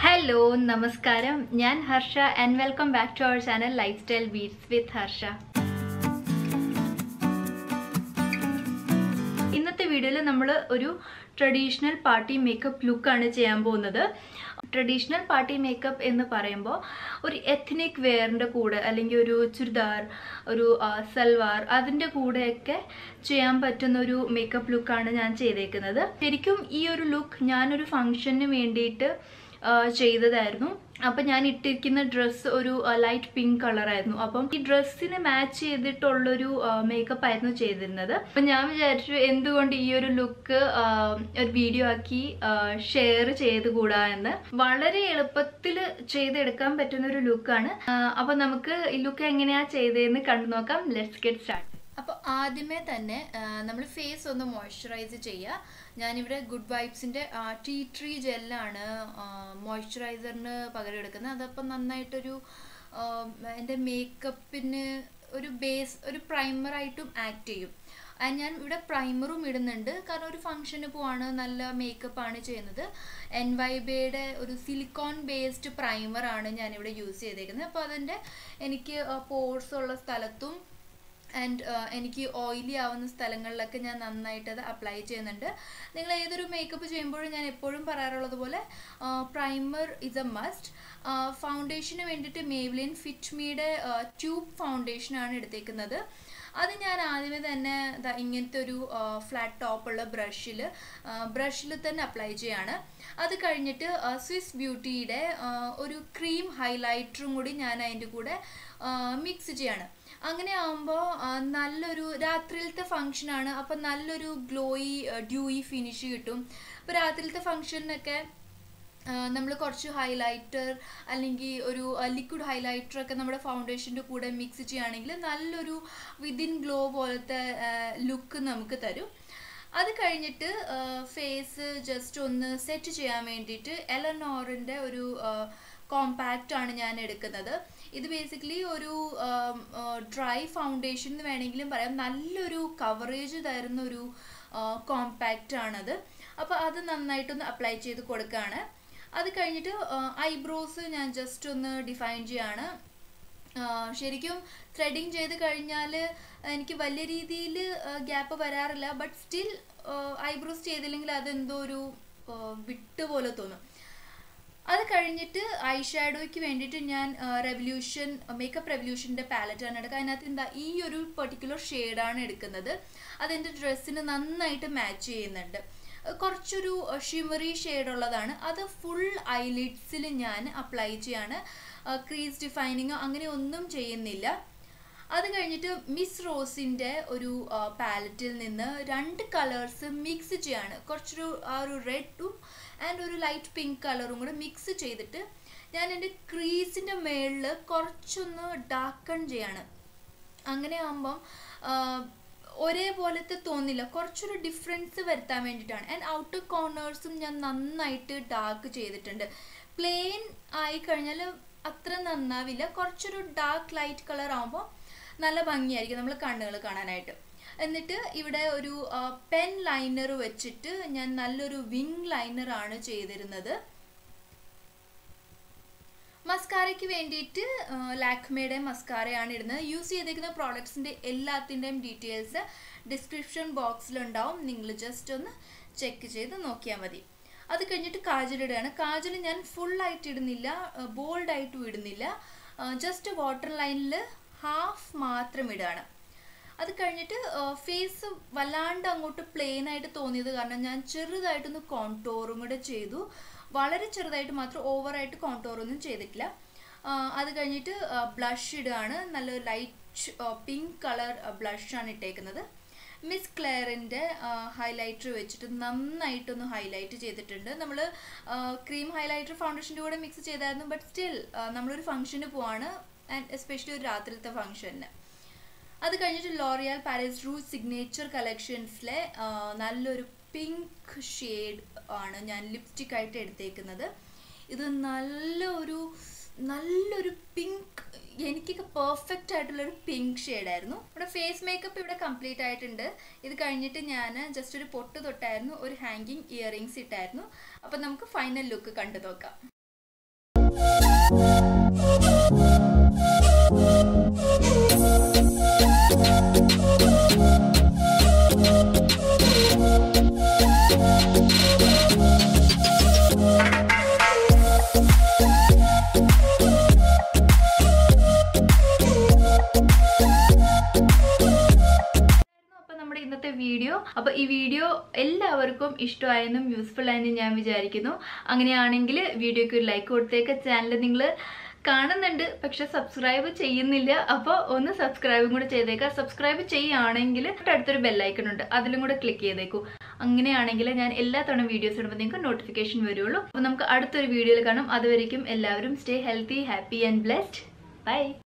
hello നമസ്കാരം ഞാൻ Harsha and welcome back to our channel lifestyle beats with Harsha ഇന്നത്തെ വീഡിയോയിൽ നമ്മൾ ഒരു ട്രഡീഷണൽ പാർട്ടി മേക്കപ്പ് ലുക്കാണ് ചെയ്യാൻ പോകുന്നത് ട്രഡീഷണൽ പാർട്ടി മേക്കപ്പ് എന്ന് പറയുമ്പോൾ ഒരു എത്നിക് വെയറിൻ്റെ കൂടെ അല്ലെങ്കിൽ ഒരു ചുരിദാർ ഒരു ആ, സൽവാർ അതിൻ്റെ കൂടെയൊക്കെ ചെയ്യാൻ പറ്റുന്ന ഒരു മേക്കപ്പ് ലുക്കാണ് ഞാൻ ചെയ്തേക്കുന്നത് ശരിക്കും ഈ ഒരു ലുക്ക് ഞാനൊരു ഫംഗ്ഷന് വേണ്ടിയിട്ട് ആ, ചെയ്തതായിരുന്നു അപ്പം ഞാൻ ഇട്ടിരിക്കുന്ന ഡ്രസ്സ് ഒരു ലൈറ്റ് പിങ്ക് കളറായിരുന്നു അപ്പം ഈ ഡ്രസ്സിന് മാച്ച് ചെയ്തിട്ടുള്ളൊരു മേക്കപ്പ് ആയിരുന്നു ചെയ്തിരുന്നത് അപ്പം ഞാൻ വിചാരിച്ചു എന്തുകൊണ്ട് ഈ ഒരു ലുക്ക് ഒരു വീഡിയോ ആക്കി ഷെയർ ചെയ്തുകൂടാ എന്ന് വളരെ എളുപ്പത്തിൽ ചെയ്തെടുക്കാൻ പറ്റുന്ന ഒരു ലുക്കാണ് അപ്പം നമുക്ക് ഈ ലുക്ക് എങ്ങനെയാ ചെയ്തതെന്ന് കണ്ടു നോക്കാം ലെറ്റ്സ് ഗെറ്റ് സ്റ്റാർട്ട് അപ്പോൾ ആദ്യമേ തന്നെ നമ്മൾ ഫേസ് ഒന്ന് മോയ്സ്ചറൈസ് ചെയ്യുക ഞാനിവിടെ ഗുഡ് വൈബ്സിൻ്റെ ടീ ട്രീ ജെല്ലാണ് മോയ്സ്ചറൈസറിന് പകരം എടുക്കുന്നത് അതപ്പം നന്നായിട്ടൊരു ആ, എൻ്റെ മേക്കപ്പിന് ഒരു ബേസ് ഒരു പ്രൈമറായിട്ടും ആക്ട് ചെയ്യും ആൻഡ് ഞാൻ ഇവിടെ പ്രൈമറും ഇടുന്നുണ്ട് കാരണം ഒരു ഫംഗ്ഷന് പോവാണ് നല്ല മേക്കപ്പ് ആണ് ചെയ്യുന്നത് എൻ വൈബയുടെ ഒരു സിലിക്കോൺ ബേസ്ഡ് പ്രൈമറാണ് ഞാനിവിടെ യൂസ് ചെയ്തേക്കുന്നത് അപ്പോൾ അതിൻ്റെ എനിക്ക് പോർസ് ഉള്ള സ്ഥലത്തും ആൻഡ് എനിക്ക് ഓയിലി ആവുന്ന സ്ഥലങ്ങളിലൊക്കെ ഞാൻ നന്നായിട്ട് അത് അപ്ലൈ ചെയ്യുന്നുണ്ട് നിങ്ങൾ ഏതൊരു മേക്കപ്പ് ചെയ്യുമ്പോഴും ഞാൻ എപ്പോഴും പറയാറുള്ളത് പോലെ പ്രൈമർ ഇസ് എ മസ്റ്റ് ഫൗണ്ടേഷന് വേണ്ടിയിട്ട് മേവ്ലിൻ ഫിറ്റ് മീയുടെ ട്യൂബ് ഫൗണ്ടേഷനാണ് എടുത്തേക്കുന്നത് അത് ഞാൻ ആദ്യമേ തന്നെ ദാ ഇങ്ങനത്തെ ഒരു ഫ്ലാറ്റ് ടോപ്പുള്ള ബ്രഷിൽ ബ്രഷിൽ തന്നെ അപ്ലൈ ചെയ്യാണ് അത് കഴിഞ്ഞിട്ട് സ്വിസ് ബ്യൂട്ടിയുടെ ഒരു ക്രീം ഹൈലൈറ്ററും കൂടി ഞാൻ അതിൻ്റെ കൂടെ മിക്സ് ചെയ്യാണ് അങ്ങനെ ആകുമ്പോൾ നല്ലൊരു രാത്രിയിലത്തെ ഫങ്ഷനാണ് അപ്പം നല്ലൊരു ഗ്ലോയി ഡ്യൂയി ഫിനിഷ് കിട്ടും അപ്പോൾ രാത്രിയിലത്തെ ഫങ്ഷനൊക്കെ നമ്മൾ കുറച്ച് ഹൈലൈറ്റർ അല്ലെങ്കിൽ ഒരു ലിക്വിഡ് ഹൈലൈറ്റർ ഒക്കെ നമ്മുടെ ഫൗണ്ടേഷൻ്റെ കൂടെ മിക്സ് ചെയ്യുകയാണെങ്കിൽ നല്ലൊരു വിതിൻ ഗ്ലോ പോലത്തെ ലുക്ക് നമുക്ക് തരും അത് കഴിഞ്ഞിട്ട് ഫേസ് ജസ്റ്റ് ഒന്ന് സെറ്റ് ചെയ്യാൻ വേണ്ടിയിട്ട് എലനോറിൻ്റെ ഒരു കോമ്പാക്റ്റ് ആണ് ഞാൻ എടുക്കുന്നത് ഇത് ബേസിക്കലി ഒരു ഡ്രൈ ഫൗണ്ടേഷൻ എന്ന് വേണമെങ്കിലും പറയാം നല്ലൊരു കവറേജ് തരുന്ന ഒരു കോമ്പാക്റ്റ് ആണത് അപ്പോൾ അത് നന്നായിട്ടൊന്ന് അപ്ലൈ ചെയ്ത് കൊടുക്കുകയാണ് അത് കഴിഞ്ഞിട്ട് ഐബ്രോസ് ഞാൻ ജസ്റ്റ് ഒന്ന് ഡിഫൈൻ ചെയ്യാണ് ശരിക്കും ത്രെഡിങ് ചെയ്ത് കഴിഞ്ഞാൽ എനിക്ക് വലിയ രീതിയിൽ ഗ്യാപ്പ് വരാറില്ല ബട്ട് സ്റ്റിൽ ഐബ്രോസ് ചെയ്തില്ലെങ്കിൽ അതെന്തോ ഒരു വിട്ട് പോലെ തോന്നും അത് കഴിഞ്ഞിട്ട് ഐ ഷാഡോയ്ക്ക് വേണ്ടിയിട്ട് ഞാൻ റെവല്യൂഷൻ മേക്കപ്പ് റെവല്യൂഷൻ്റെ പാലറ്റാണ് എടുക്കുക അതിനകത്ത് എന്താ ഈ ഒരു പെർട്ടിക്കുലർ ഷെയ്ഡാണ് എടുക്കുന്നത് അതെൻ്റെ ഡ്രസ്സിന് നന്നായിട്ട് മാച്ച് ചെയ്യുന്നുണ്ട് കുറച്ചൊരു ഷിമറി ഷെയ്ഡുള്ളതാണ് അത് ഫുൾ ഐലിഡ്സിൽ ഞാൻ അപ്ലൈ ചെയ്യാണ് ക്രീസ് ഡിഫൈനിങ്ങോ അങ്ങനെ ഒന്നും ചെയ്യുന്നില്ല അത് കഴിഞ്ഞിട്ട് മിസ് റോസിൻ്റെ ഒരു പാലറ്റിൽ നിന്ന് രണ്ട് കളേഴ്സ് മിക്സ് ചെയ്യാണ് കുറച്ചൊരു ആ ഒരു റെഡും ആൻഡ് ഒരു ലൈറ്റ് പിങ്ക് കളറും കൂടെ മിക്സ് ചെയ്തിട്ട് ഞാൻ എൻ്റെ ക്രീസിൻ്റെ മേളിൽ കുറച്ചൊന്ന് ഡാക്കൺ ചെയ്യാണ് അങ്ങനെ ആകുമ്പം ഒരേപോലത്തെ തോന്നില്ല കുറച്ചൊരു ഡിഫറൻസ് വരുത്താൻ വേണ്ടിയിട്ടാണ് ആൻഡ് ഔട്ടർ കോർണേഴ്സും ഞാൻ നന്നായിട്ട് ഡാർക്ക് ചെയ്തിട്ടുണ്ട് പ്ലെയിൻ ആയി കഴിഞ്ഞാൽ അത്ര നന്നാവില്ല കുറച്ചൊരു ഡാർക്ക് ലൈറ്റ് കളർ ആകുമ്പോൾ നല്ല ഭംഗിയായിരിക്കും നമ്മൾ കണ്ണുകൾ കാണാനായിട്ട് എന്നിട്ട് ഇവിടെ ഒരു പെൻ ലൈനർ വെച്ചിട്ട് ഞാൻ നല്ലൊരു വിങ് ലൈനർ ആണ് ചെയ്തിരുന്നത് മസ്കാരയ്ക്ക് വേണ്ടിയിട്ട് ലാക്മയുടെ മസ്കാരയാണ് ഇടുന്നത് യൂസ് ചെയ്തേക്കുന്ന പ്രോഡക്ട്സിൻ്റെ എല്ലാത്തിൻ്റെയും ഡീറ്റെയിൽസ് ഡിസ്ക്രിപ്ഷൻ ബോക്സിലുണ്ടാവും നിങ്ങൾ ജസ്റ്റ് ഒന്ന് ചെക്ക് ചെയ്ത് നോക്കിയാൽ മതി അത് കഴിഞ്ഞിട്ട് കാജൽ ഇടുകയാണ് കാജൽ ഞാൻ ഫുൾ ആയിട്ട് ഇടുന്നില്ല ബോൾഡ് ആയിട്ടും ഇടുന്നില്ല ജസ്റ്റ് വാട്ടർ ലൈനിൽ ഹാഫ് മാത്രം ഇടുകയാണ് അത് കഴിഞ്ഞിട്ട് ഫേസ് വല്ലാണ്ട് അങ്ങോട്ട് പ്ലെയിൻ ആയിട്ട് തോന്നിയത് കാരണം ഞാൻ ചെറുതായിട്ടൊന്ന് കോൺടോറും കൂടെ ചെയ്തു വളരെ ചെറുതായിട്ട് മാത്രം ഓവറായിട്ട് കോൺടോറൊന്നും ചെയ്തിട്ടില്ല അത് കഴിഞ്ഞിട്ട് ബ്ലഷ് ഇടുകയാണ് നല്ല ലൈറ്റ് പിങ്ക് കളർ ബ്ലഷാണ് ഇട്ടേക്കുന്നത് മിസ് ക്ലെയറിൻ്റെ ഹൈലൈറ്റർ വെച്ചിട്ട് നന്നായിട്ടൊന്ന് ഹൈലൈറ്റ് ചെയ്തിട്ടുണ്ട് നമ്മൾ ക്രീം ഹൈലൈറ്റർ ഫൗണ്ടേഷൻ്റെ കൂടെ മിക്സ് ചെയ്തായിരുന്നു ബട്ട് സ്റ്റിൽ നമ്മളൊരു ഫംഗ്ഷന് പോവാണ് ആൻഡ് എസ്പെഷ്യലി ഒരു രാത്രിയിലത്തെ ഫംഗ്ഷന് അത് കഴിഞ്ഞിട്ട് ലോറിയാൽ പാരീസ് റൂ സിഗ്നേച്ചർ കളക്ഷൻസിലെ നല്ലൊരു പിങ്ക് ഷെയ്ഡ് ആണ് ഞാൻ ലിപ്സ്റ്റിക് ആയിട്ട് എടുത്തേക്കുന്നത് ഇത് നല്ലൊരു നല്ലൊരു പിങ്ക് എനിക്കൊക്കെ പെർഫെക്റ്റ് ആയിട്ടുള്ളൊരു പിങ്ക് ഷെയ്ഡായിരുന്നു ഇവിടെ ഫേസ് മേക്കപ്പ് ഇവിടെ കംപ്ലീറ്റ് ആയിട്ടുണ്ട് ഇത് കഴിഞ്ഞിട്ട് ഞാൻ ജസ്റ്റ് ഒരു പൊട്ട് തൊട്ടായിരുന്നു ഒരു ഹാങ്കിങ് ഇയറിങ്സ് ഇട്ടായിരുന്നു അപ്പം നമുക്ക് ഫൈനൽ ലുക്ക് കണ്ടു നോക്കാം അപ്പൊ നമ്മുടെ ഇന്നത്തെ വീഡിയോ അപ്പൊ ഈ വീഡിയോ എല്ലാവർക്കും ഇഷ്ടമായെന്നും യൂസ്ഫുൾ ആയെന്നും ഞാൻ വിചാരിക്കുന്നു അങ്ങനെയാണെങ്കിൽ വീഡിയോക്ക് ഒരു ലൈക്ക് കൊടുത്തേക്ക് ചാനൽ നിങ്ങൾ കാണുന്നുണ്ട് പക്ഷെ സബ്സ്ക്രൈബ് ചെയ്യുന്നില്ല അപ്പോൾ ഒന്ന് സബ്സ്ക്രൈബും കൂടെ ചെയ്തേക്കാം സബ്സ്ക്രൈബ് ചെയ്യുകയാണെങ്കിൽ അടുത്തൊരു ബെല്ലൈക്കൺ ഉണ്ട് അതിലും കൂടെ ക്ലിക്ക് ചെയ്തേക്കൂ അങ്ങനെയാണെങ്കിൽ ഞാൻ എല്ലാ തവണ വീഡിയോസ് ഇടുമ്പോൾ നിങ്ങൾക്ക് നോട്ടിഫിക്കേഷൻ വരുള്ളൂ അപ്പോൾ നമുക്ക് അടുത്തൊരു വീഡിയോയിൽ കാണാം അതുവരേക്കും എല്ലാവരും stay healthy happy and blessed by